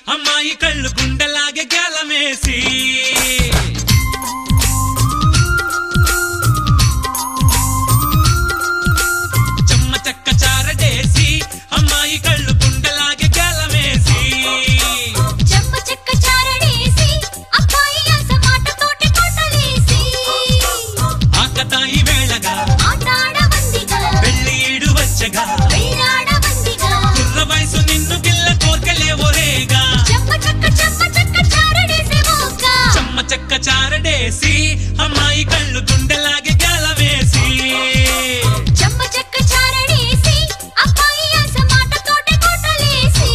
అమ్మాయి కళ్ళు గుండెలాగే గేలమేసి చెమ్మ చెక్క చారడేసి అమ్మాయి కళ్ళు గుండెలాగే గేలమేసి చెమ్మ చెక్క చారడేసి అబ్బాయి ఆశ మాటతోటి కోటలేసి ఆకతాయి వేళగా ఆటాడవందిగా పెళ్లి ఈడు వచ్చగా వెళ్ళాడవందిగా కుర్ర వయసు నిన్ను గిల్ల కోర్కెలేవోరేగా చెమ్మ చెక్క చెమ్మ చెక్క చారడేసి మోక్క చెమ్మ చెక్క చారడేసి అమ్మాయి కళ్ళు గుండెలాగే గేలమేసి చెమ్మ చెక్క చారడేసి అబ్బాయి ఆశ మాటతోటి కోటలేసి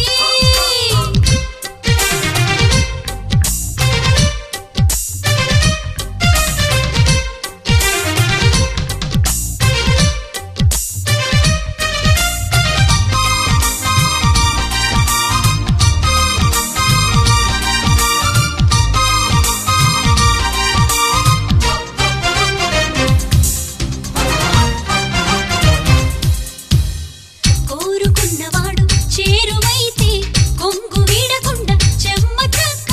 కోరుకున్నవాడు చేరువైతే కొంగు వీడకుండా చెమ్మ చెక్క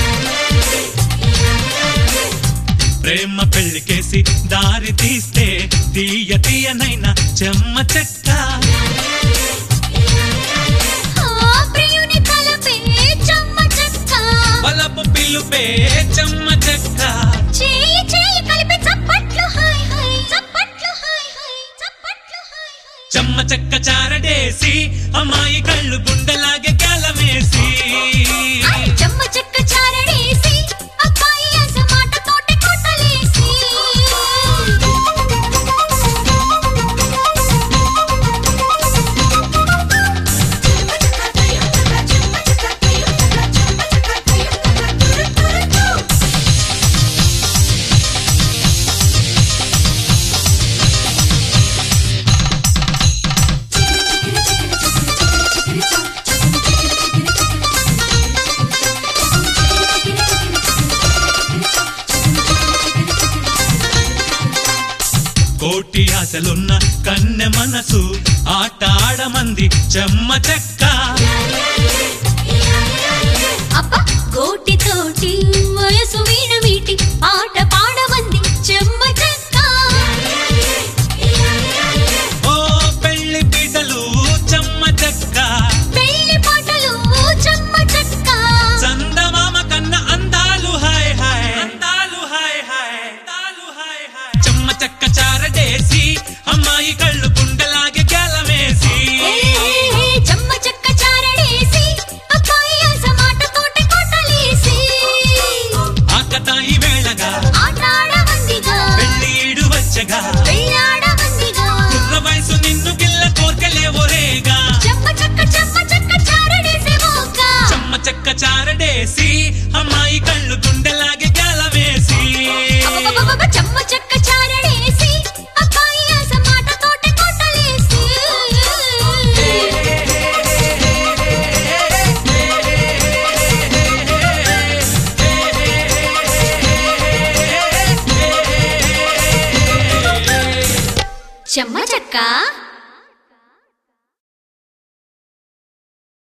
ప్రేమ పెళ్లికేసి దారి తీస్తే తీయ తీయనైనా చెమ్మ చెక్క ఆ ప్రియుని తలపే చెమ్మ చెక్క వలపు పిలుపే చెమ్మ చెక్క చేయి చేయి కలిపి చప్పట్లు హాయ్ హాయ్ చప్పట్లు హాయ్ హాయ్ చప్పట్లు హాయ్ హాయ్ చెమ్మ చెక్క చారడేసి అమ్మాయి కళ్ళు గుండెలాగే గలమేసి ఐ చెమ్మ చెక్క చారడేసి అబ్బాయి ఆశ మాటతోటి కొట్టలేసి కోటి ఆశలున్న కన్నె మనసు ఆట ఆడమంది చెమ్మ చెక్క అబ్బ గోటి తోటి వయసు వీణ మీటి పాట పాడమంది చెమ్మ చెక్క ఓ పెళ్లి పీటలు చెమ్మ చెక్క పెళ్లి పాటలు చెమ్మ చెక్క చందమామ కన్న అందాలు హాయ్ హాయ్ అందాలు హాయ్ హాయ్ అందాలు హాయ్ హాయ్ చెమ్మ చెక్క చారడేసి అమ్మాయి కళ్ళు గుండెలాగే గెలమేసి ఏ, ఏ, ఏ, చెమ్మ చెక్క చారడేసి అబ్బాయి ఆశ మాటతోటి కొట్టలేసి ఆకతాయి వేళగా ఆటాడవందిగా పెళ్లి ఈడు వచ్చగా వెళ్ళాడవందిగా కుర్ర వయసు నిన్ను గిల్ల కోర్కెలేవోరేగా చెమ్మ చెక్క చెమ్మ చెక్క చారడేసి మోక్క చెమ్మ చెక్క చారడేసి అమ్మాయి కళ్ళు గుండెలాగే గెలమేసి అబ్బబ్బబ్బబ్బ చెమ్మ చెక్క చారడేసి అబ్బాయి ఆశ మాటతోటి కొట్టలేసి చెమ్మ చెక్క